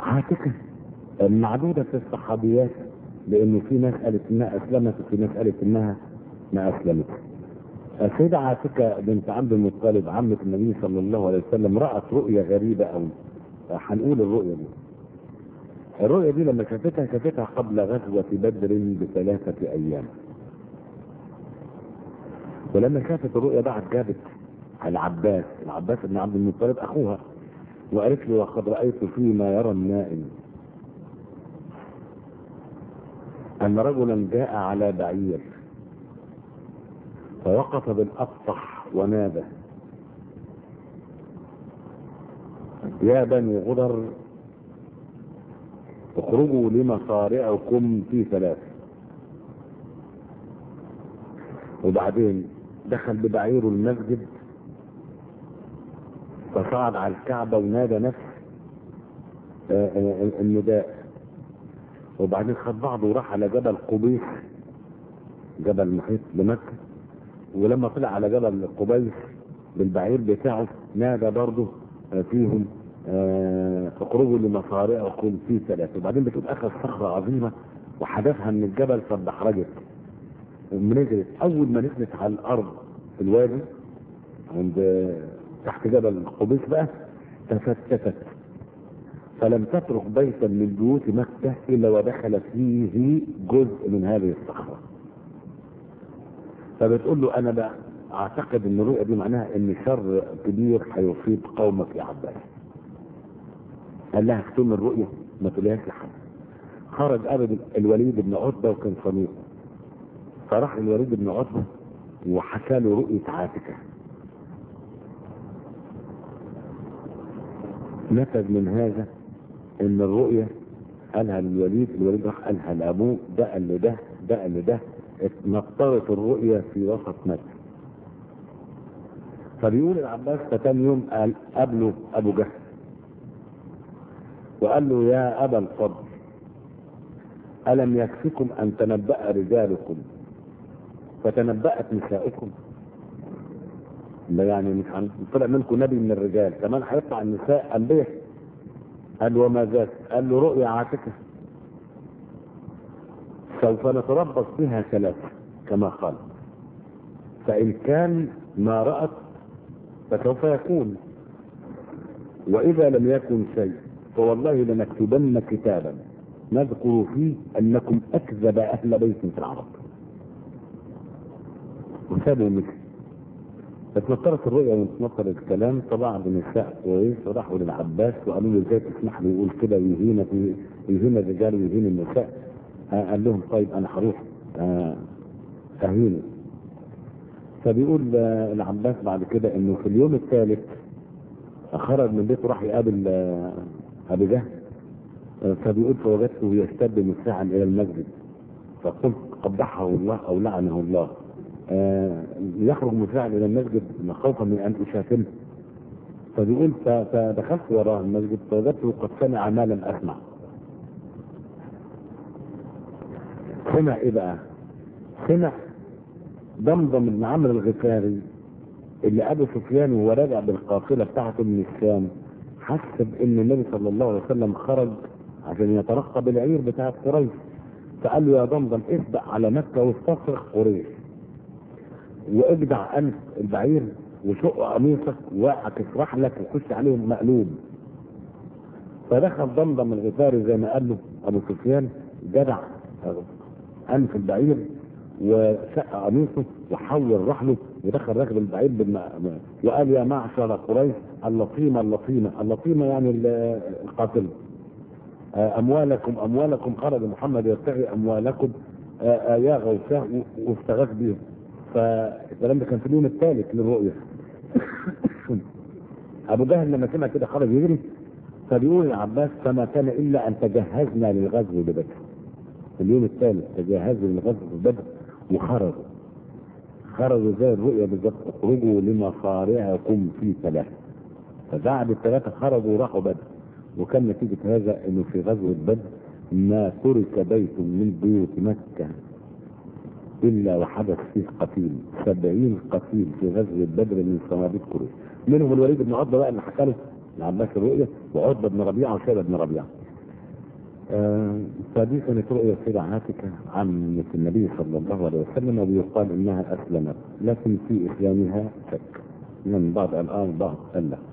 عاتكة معدودة في الصحابيات لأنه في ناس قالت إنها أسلمت وفي ناس قالت إنها ما أسلمت. السيدة عاتكة بنت عبد المطلب عمة النبي صلى الله عليه وسلم رأت رؤية غريبة أوي. هنقول الرؤية دي. الرؤية دي لما شافتها شافتها قبل غزوة بدر بثلاثة أيام. ولما شافت الرؤيا بعد جابت العباس العباس بن عبد المطلب اخوها وقالت له لقد رايت فيما يرى النائم ان رجلا جاء على بعير فوقف بالابطح ونادى يا بني غدر اخرجوا لمصارعكم في ثلاث وبعدين دخل ببعيره المسجد فصعد على الكعبة ونادى نفس آه، آه، النداء وبعدين خد بعضه وراح على جبل قبيس جبل محيط بمكة ولما طلع على جبل قبيس بالبعير بتاعه نادى برضه آه، فيهم آه، اخرجوا لمصارعكم في ثلاثة وبعدين بتقول اخذ صخرة عظيمة وحدفها من الجبل فاتدحرجت نزلت اول ما نزلت على الارض في الوادي عند تحت جبل قبيس بقى تفتتت فلم تترك بيتا من بيوت مكة الا ودخل فيه جزء من هذه الصخرة فبتقول له انا بقى اعتقد ان الرؤيا دي معناها ان شر كبير هيصيب قومك يا عباس قال لها اكتم الرؤيا ما تقولهاش لحد خرج ابد الوليد بن عتبه وكان صديقه فراح الوليد بن عتبة وحكى له رؤية عاتكة نتج من هذا ان الرؤية قالها للوليد الوليد راح قالها لابوه ده قال له ده ده قال له ده اتنطرت الرؤية في وسط مكة فبيقول العباس فتاني يوم قال قابله ابو جهل وقال له يا ابا الفضل الم يكفكم ان تنبأ رجالكم فتنبأت نسائكم ده يعني مش عن... طلع منكم نبي من الرجال كمان هيطلع النساء انبياء قال وما ذاك قال له رؤيا عاتكه سوف نتربص بها ثلاثة كما قال فإن كان ما رأت فسوف يكون وإذا لم يكن شيء فوالله لنكتبن كتابا نذكر فيه أنكم أكذب أهل بيت في العرب وسابوا مصر اتنطرت الرؤيا واتنطر الكلام طبعا النساء كويس وراحوا للعباس وقالوا له ازاي تسمح له يقول كده ويهين يهين الرجال ويهين النساء آه قال لهم طيب انا هروح آه اهينه فبيقول آه العباس بعد كده انه في اليوم الثالث خرج من بيته راح يقابل آه ابي جهل آه فبيقول فوجدته يشتد مساعا الى المسجد فقلت قبحه الله او لعنه الله آه يخرج مساعد الى المسجد خوفا من ان اشاتمه فبيقول فدخلت وراء المسجد فوجدته قد سمع ما لم اسمع سمع ايه بقى سمع ضمضم بن عمرو الغفاري اللي ابو سفيان وهو راجع بالقافله بتاعته من الشام حس بان النبي صلى الله عليه وسلم خرج عشان يترقب العير بتاعت قريش فقال له يا ضمضم اسبق على مكه واستصرخ قريش واجدع انف البعير وشق قميصك واعكس رحلك وخش عليهم مقلوب فدخل ضمضم الغفاري زي ما قال له ابو سفيان جدع انف البعير وشق قميصه وحول رحله ودخل راكب البعير بالم... وقال يا معشر قريش اللطيمه اللطيمه اللطيمه يعني القاتل اموالكم اموالكم خرج محمد يبتغي اموالكم يا غوثاه واستغاث بهم فالكلام ده كان في اليوم الثالث للرؤيا ابو جهل لما سمع كده خرج يجري فبيقول العباس فما كان الا ان تجهزنا للغزو ببدر في اليوم الثالث تجهزوا للغزو ببدر وخرجوا خرجوا زي الرؤيا بالظبط اخرجوا لمصارعكم في ثلاثه فبعد الثلاثه خرجوا وراحوا بدر وكان نتيجه هذا انه في غزوه بدر ما ترك بيت من بيوت مكه الا وحدث فيه قتيل سبعين قتيل في غزوه بدر من صناديق قريش منهم الوليد بن عتبه بقى اللي حكى له العباس الرؤيا وعتبه بن ربيعه وشيبه بن ربيعه آه، فدي كانت رؤية سيدة عاتكة عمة النبي صلى الله عليه وسلم ويقال انها اسلمت لكن في اسلامها شك من بعض الان بعض قال لا